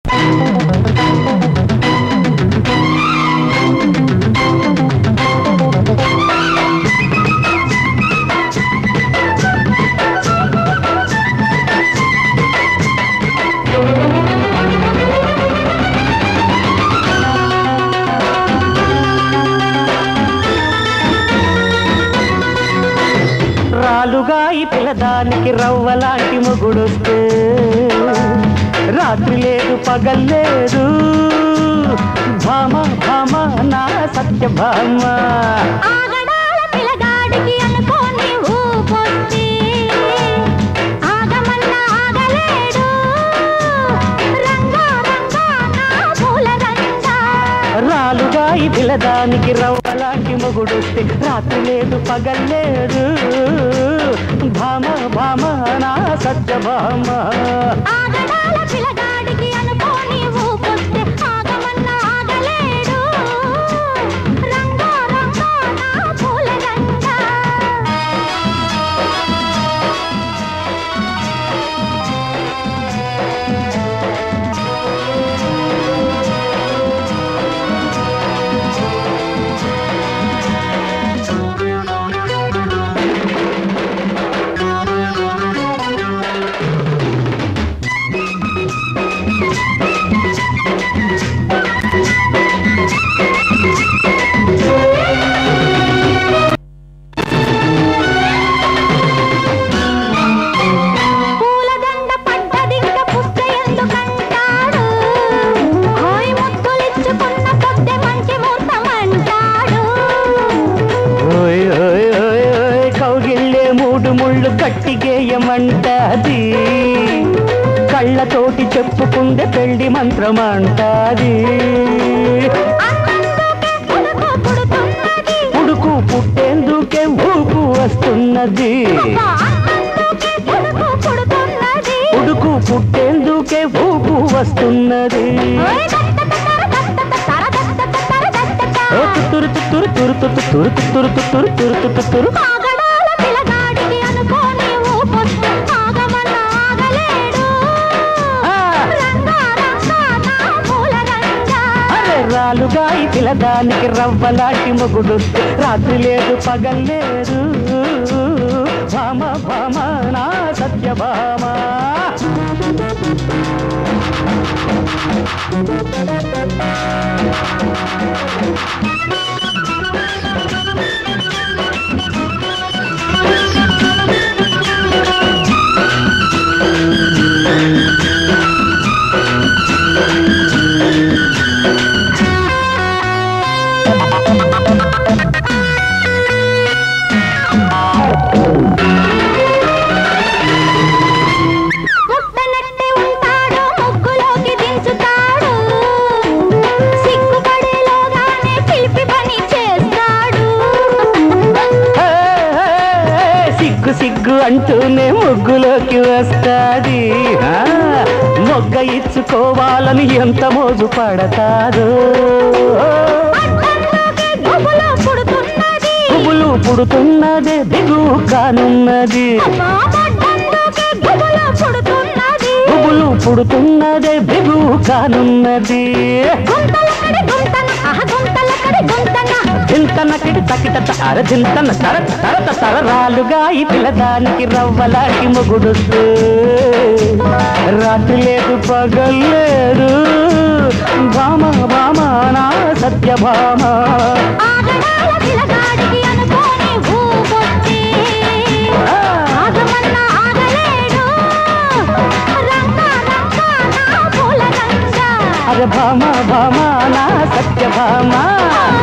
రాలుగా ఈ పిల్లదానికి రవ్వలాంటి మొగుడొస్తే రాత్రి లేదు పగల్లేదు భామ భామ నా సత్య భామ ఆగడాల పిల్లగాడికి అనుకోని ఊపొచ్చి ఆగమన్నా ఆగలేడు రంగా రంగా నా పూల రంగా రాలుగా ఈ పిల్లదానికి రవ్వలాంటి మొగుడొస్తే రాత్రి లేదు పగల్లేదు భామ భామ నా సత్య భామ ఆగడాల పిల్లగాడికి అనుకోని ఊపొస్తే ఆగమన్నా ఆగలేడు రంగా రంగా నా పూల రంగా పూలదండ పడ్డదింక పుష్ట ఎందుకంటాడు హాయ్ ముద్దులిచ్చుకున్న పొద్దె మంచి ముహూర్తం అంటాడు ఓయ్ ఓయ్ ఓయ్ ఓయ్ కౌగిళ్ళే మూడు ముళ్ళు కట్టిగేయమంటాది కళ్ళతోటి చెప్పుకుందే పెళ్లి మంత్రం అంటాది అన్నందుకే ఉడుకు పుడుతున్నది ఉడుకు పుట్టేందుకే ఊపు వస్తున్నది అబ్బా, అన్నందుకే ఉడుకు పుడుతున్నది ఉడుకు పుట్టేందుకే ఊపు వస్తున్నది ఓయ్ దత్త తర దత్త తర దత్త తర దత్త ఓ తురు తురు తురు తురు తురు తురు తురు తురు తురు తురు ఆగడాల పిల్లగాడికి అనుకోని ఊపొస్తే ఆగమన్నా ఆగలేడు ఆ! రంగా రంగా నా పూల రంగా అరే రాలుగా ఈ పిల్లదానికి రవ్వలాంటి మొగుడు రాత్రి లేదు పగల్లేదు భామ భామ నా సత్య భామ పుట్టనట్టే ఉంటాడు ముగ్గులోకి దించుతాడు సిగ్గుపడేలోగానే పిలిపి పని చేస్తాడు హే, హే, సిగ్గు సిగ్గు అంటూనే ముగ్గులోకి వస్తాది ఆ, మొగ్గ ఇచ్చుకోవాలని ఎంత మోజు పడతాదో అడ్డంలోకి గుబులు పుడుతున్నది పువ్వులు పుడుతున్నదే దిగువు కానున్నది అమ్మా, అడ్డంలోకి గుబులు పుడుతున్నది పువ్వులు పుడుతున్నదే దిగువు కానున్నది గుంతలక్కడి గుంతన ఆహ గుంతలక్కడి గుంతన చింతనకిడి తకిట తర చింతన తర తర తరరాలుగా ఈ పిల్లదానికి రవ్వలాంటి మొగుడు రాత్రి లేదు పగల్లేదు భామ భామ నా సత్య భామ ఆగడాల పిల్లగాడికి అనుకోని ఊపొచ్చి ఆగమన్నా ఆగలేడు రంగా రంగా నా పూల రంగా అరే భామ భామ నా సత్య భామ